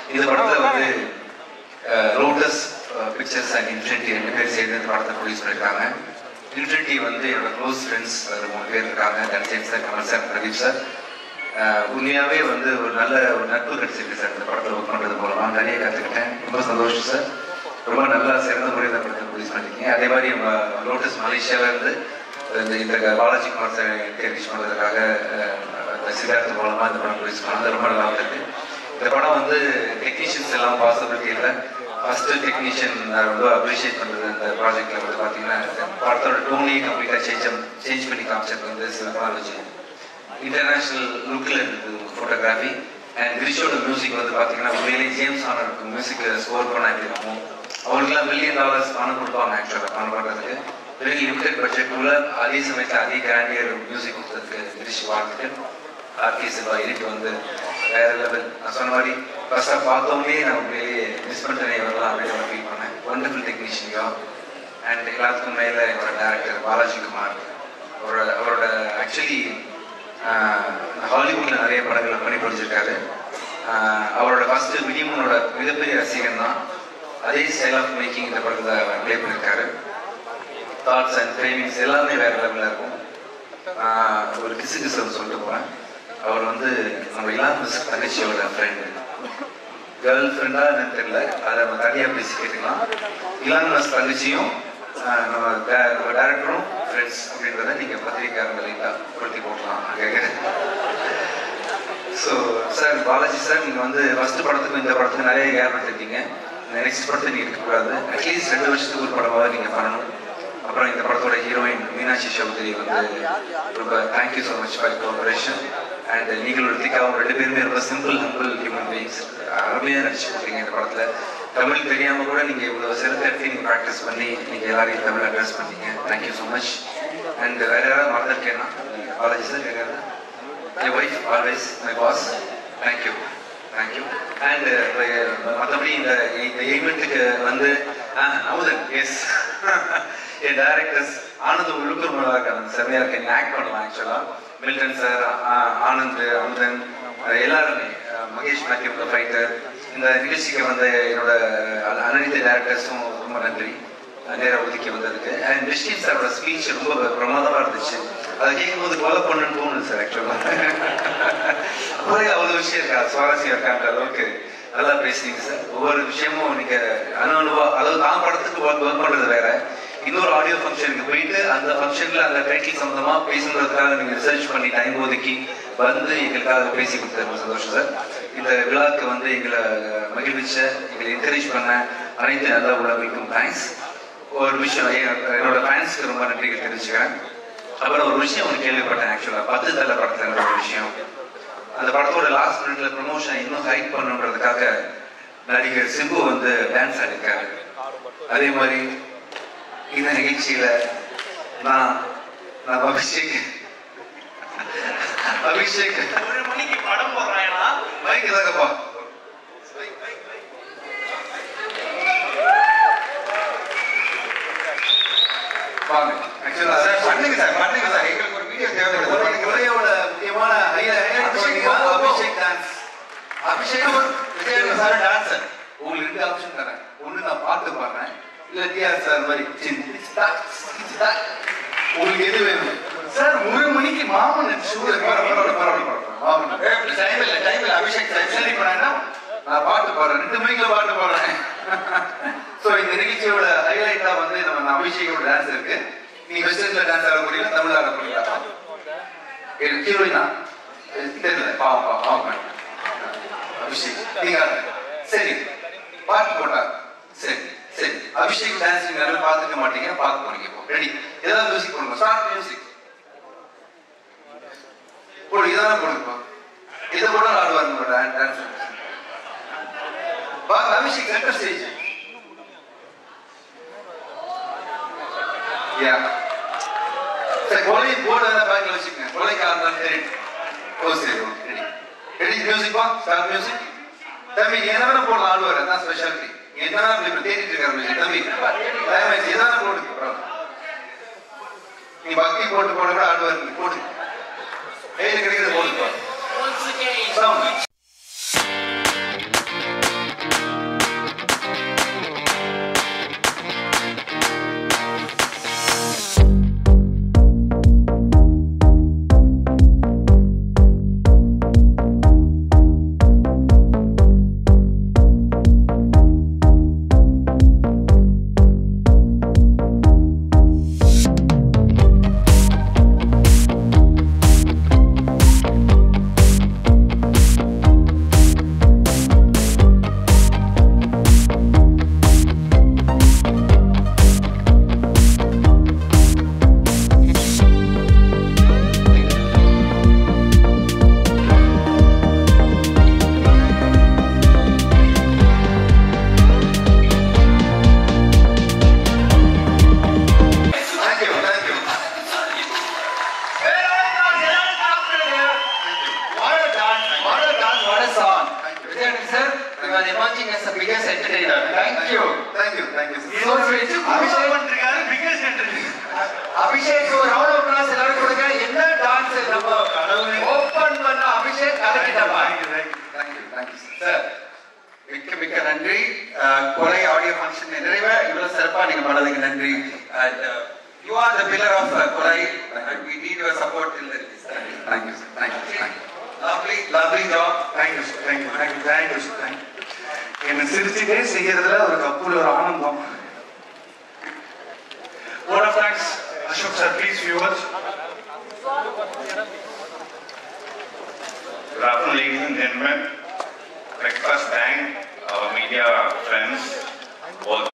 இந்த படத்துல வந்து லோட்டஸ் பிக்சர்ஸ் அண்ட் இன்ஃபினிட்டி ரெண்டு பேர் சேர்ந்து இந்த படத்தை ப்ரொடியூஸ் பண்ணியிருக்காங்க இன்ஃபினிட்டி வந்து என்னோட க்ளோஸ் ஃப்ரெண்ட்ஸ் அதில் மூணு பேர் இருக்காங்க Dhanasen sir Kamal sir Pradeep sir அஹ், உண்மையாவே வந்து ஒரு நல்ல ஒரு நட்பு கிடைச்சிருக்கு சார் இந்த படத்தில் ஒர்க் பண்ணுறது மூலமா நிறைய கற்றுக்கிட்டேன் ரொம்ப சந்தோஷம் சார் ரொம்ப நல்லா சிறந்த முறையில் இந்த படத்தை ப்ரொடியூஸ் பண்ணிருக்கீங்க அதே மாதிரி நம்ம லோட்டஸ் மலேசியால இருந்து இந்த இந்த பாலாஜி குமார் சார் என்கரேஜ் பண்ணுறதுக்காக சித்தார்த்த மூலமாக இந்த படம் ப்ரொடியூஸ் பண்ணது ரொம்ப நல்லா இருக்கு இந்த படம் வந்து டெக்னீஷியன்ஸ் எல்லாம் பாசிபிலிட்டி இல்லை ஃபர்ஸ்ட் டெக்னீஷியன் நான் ரொம்ப அப்ரிஷியேட் பண்ணுறது இந்த ப்ராஜெக்ட்ல வந்து பார்த்தீங்கன்னா இந்த படத்தோட டோனையே கம்ப்ளீட்டாக சேஞ்ச் சேஞ்ச் பண்ணி காமிச்சது வந்து சிவபாலாஜி இன்டர்நேஷனல் லுக்கில் இருந்தது ஃபோட்டோகிராஃபி அண்ட் கிரிஷோட மியூசிக் வந்து பார்த்தீங்கன்னா உண்மையிலேயே ஜேம்ஸ் ஆனருக்கு மியூசிக் ஸ்கோர் பண்ண எப்படி இருக்கும் அவங்களுக்குலாம் மில்லியன் டாலர்ஸ் பணம் கொடுப்பாங்க ஆக்சுவலாக பணம் பண்ணுறதுக்கு வெரி லிமிடெட் பட்ஜெட்டுக்குள்ள அதே சமயத்தில் அதே கிராண்டியர் மியூசிக் கொடுத்ததுக்கு கிரிஷ் வாழ்த்துட்டு ஆர்கே சிவா எடிட் வந்து வேற லெவல் நான் சொன்ன மாதிரி ஃபர்ஸ்டாக பார்த்தோன்னே நான் உண்மையிலேயே மிஸ் பண்ணிட்டேனே வரலாம் அப்படின்னு ஃபீல் பண்ணேன் ஒண்டர்ஃபுல் டெக்னீஷியன் அண்ட் எல்லாத்துக்கும் மேலே என்னோட டேரக்டர் பாலாஜி குமார் அவரோட அவரோட ஆக்சுவலி ஹாலிவுட்ல நிறைய படங்களை பண்ணி பிடிச்சிருக்காரு அவரோட ஃபர்ஸ்ட் மினிமனோட மிகப்பெரிய ரசிகன் தான் அதே ஸ்டைல் ஆஃப் மேக்கிங் இந்த படத்தில் ப்ளே பண்ணியிருக்காரு தாட்ஸ் அண்ட் ஃப்ரேமிங்ஸ் எல்லாமே வேற லெவலில் இருக்கும் ஆஹ் ஒரு கிசு கிசு சொல்லிட்டு போகிறேன் அவர் வந்து நம்ம இளாம் மிஸ் தங்கச்சியோட ஃப்ரெண்டு கேர்ள் ஃப்ரெண்டா என்னன்னு தெரியல அதை நம்ம தனியாக பேசி கேட்டுக்கலாம் இளாம் மிஸ் தங்கச்சியும் ஆஹ் நம்ம டே- நம்ம டேரக்டரும் ஃப்ரெண்ட்ஸ் அப்படின்றத நீங்கள் பத்திரிக்கையாளர்கள் லைட்டாக படுத்தி போடலாம் நான் கேட்குறேன் ஸோ சார் பாலாஜி சார் நீங்கள் வந்து ஃபர்ஸ்ட் படத்துக்கும் இந்த படத்துக்கும் நிறைய கேப் எடுத்திருக்கீங்க நெக்ஸ்ட் படத்தை நீங்கள் இருக்கக்கூடாது அட்லீஸ்ட் ரெண்டு வருஷத்துக்கு ஒரு படமாவது நீங்கள் பண்ணணும் அப்புறம் இந்த படத்தோட ஹீரோயின் மீனாட்சி சௌத்ரி வந்து ரொம்ப thank you so much for cooperation and நீங்கள் ரித்திகாவும் ரெண்டு பேருமே ரொம்ப சிம்பிள் ஹம்பிள் ஹியூமன் பீயிங்ஸ் அருமையாக நடிச்சு கொடுத்தீங்க இந்த படத்தில் தமிழ் தெரியாமல் கூட நீங்கள் இவ்வளோ சிறந்த இடத்தையும் நீங்கள் ப்ராக்டிஸ் பண்ணி நீங்கள் எல்லாரையும் தமிழ் அட்ரஸ் பண்ணீங்க தேங்க்யூ ஸோ மச் அண்ட் வேற யாராவது மறந்துருக்கேன்னா பாலாஜி சார் வேற யாராவது My wife always my boss. Thank you. Thank you. And மற்றபடி இந்த இந்த ஈவெண்ட்டுக்கு வந்து ஆஹ், Amudhan S N directors Anand உள்ளுக்குள் மூலமாக இருக்காங்க செம்மையாக இருக்கு நீ ஆக்ட் பண்ணலாம் ஆக்சுவலாக மில்டன் சார் ஆனந்த் அமுதன் அஹ், எல்லாருமே அஹ், மகேஷ் மேத்யூ ஃபைட்டர் இந்த நிகழ்ச்சிக்கு வந்த என்னோட அஹ், அனைத்து டேரக்டர்ஸும் ரொம்ப நன்றி நேரம் ஒதுக்கி வந்ததுக்கு அண்ட் மிஷ்கின் சாரோட ஸ்பீச் ரொம்ப பிரமாதமா இருந்துச்சு அதை கேட்கும்போது கொலை பண்ணுன்னு தோணுது சார் ஆக்சுவலாக ஒரே அவ்வளோ விஷயம் இருக்கா சுவாரஸ்யம் இருக்கான்ற அளவுக்கு நல்லா பேசுனீங்க சார் ஒவ்வொரு விஷயமும் நீங்க அணு அணுவா அதாவது தான் படத்துக்கு ஒர்க் ஒர்க் பண்றது வேற இன்னொரு ஆடியோ ஃபங்க்ஷனுக்கு போயிட்டு அந்த ஃபங்க்ஷன்ல அந்த டைட்டில் சம்பந்தமா பேசுறதுக்காக நீங்க ரிசர்ச் பண்ணி டைம் ஒதுக்கி வந்து எங்களுக்காக பேசி கொடுத்தது ரொம்ப சந்தோஷம் சார் இந்த விழாக்கு வந்து எங்களை மகிழ்விச்ச எங்களை என்கரேஜ் பண்ண அனைத்து நல்ல உறவுகளுக்கும் தேங்க்ஸ் ஒரு விஷயம் என்- என்னோட ஃபேன்ஸ்க்கு ரொம்ப நன்றிகள் தெரிவிச்சுக்கிறேன் அப்புறம் ஒரு விஷயம் ஒன்று கேள்விப்பட்டேன் ஆக்சுவலா பத்து தள்ள படத்துல நடந்த ஒரு விஷயம் அந்த படத்தோட லாஸ்ட் மினிட்ல ப்ரமோஷன் இன்னும் ஹைட் பண்ணுன்றதுக்காக நடிகர் சிம்பு வந்து டான்ஸ் ஆடிருக்காரு அதே மாதிரி இந்த நிகழ்ச்சியில நான் நான் அபிஷேக் அபிஷேக் ஒரு மணிக்கு படம் போடுறாங்களா மைக் தாங்கப்பா வாங்க ஆக்சுவலா சார் பண்ணுங்க சார் பண்ணுங்க சார் எங்களுக்கு ஒரு வீடியோ தேவைப்படுது உரையோட உரையோட முக்கியமான highlight Abhishek Abhishek dance Abhishek Vijay sir dancer உங்களுக்கு ரெண்டு ஆப்ஷன் தரேன் ஒண்ணு நான் பாட்டு பாடுறேன் இல்ல டிஆர் சார் மாதிரி சின் சித்தா, சித்தா. உங்களுக்கு எது வேணும் சார் ஒரு மணிக்கு மாமன் சூரிய பரவாயில்ல பரவாயில்ல பரவாயில்ல மாமன் டைம் இல்ல டைம் இல்ல அபிஷேக் டைம் சரி இப்ப நான் என்ன நான் பாட்டு பாடுறேன் ரெண்டு மைக்ல பாட்டு பாடுறேன் சோ இந்த நிகழ்ச்சியோட ஹைலைட்டா வந்து நம்ம அபிஷேகோட டான்ஸ் இருக்கு நீ வெஸ்டர்ன்ல டான்ஸ் ஆட முடியல தமிழ்ல ஆட முடியல ஹீரோயினா தெரியல பாவம் பாவம் பாவம் அபிஷேக் நீங்க ஆடுங்க. சரி பாட்டு போட்டா சரி சரி அபிஷேக் டான்ஸ் நீங்க யாரும் பார்த்துக்க மாட்டீங்க பார்க்க போறீங்க இப்போ ரெடி ஏதாவது மியூசிக் பண்ணுங்க ஸ்டார்ட் மியூசிக் போடு இதான போடுங்கப்பா இதை கூட ஆடுவாருங்க டான்ஸ் வாங்க அபிஷேக் சென்டர் ஸ்டேஜ் யா சரி கொலை போர்டு வேணா பேக்ல வச்சுக்கங்க கொலைக்கு ஆடுறான்னு தெரியும் ஓ சரி ஓகே ரெடி ரெடி மியூசிக் பா ஸ்டார்ட் மியூசிக் தம்பி என்ன வேணா போடலாம் ஆடுவார் அதான் ஸ்பெஷாலிட்டி என்ன வேணா இப்ப தேடிட்டு இருக்காரு மியூசிக் தம்பி டைம் ஆயிடுச்சு எதாவது போடுங்க பரவாயில்ல. நீ பக்தி போட்டு போட கூட ஆடுவார் நீ போடு கையில் கிடைக்கிறது போடுப்பா Once again. Sound you are emerging as the biggest entertainer. Thank you. Thank you, thank you. So sweet. Abhishek பண்ணிருக்காரு பிகஸ்ட் அபிஷேக் ஒரு ரவுண்ட் ஆஃப் கிளாஸ் எல்லாரும் கொடுங்க என்ன டான்ஸ் நம்ம ஓபன் பண்ண அபிஷேக் கலக்கிட்டப்பா Thank you, thank you, sir. Sir மிக்க மிக்க நன்றி அஹ், கொலை ஆடியோ ஃபங்க்ஷன் நிறைவா இவ்வளவு சிறப்பா நீங்க பண்ணதுக்கு நன்றி you are the pillar of கொலை and we need your support in the release. Thank you, sir. Thank you, thank you. lovely lovely job thank you sir thank you thank you thank you sir thank you என்ன சிரிச்சுட்டே செய்யறதுல ஒரு கப்புல ஒரு ஆனந்தம் Word of thanks, Ashok sir, please viewers. Good afternoon, ladies and gentlemen. Let us first thank our media friends, all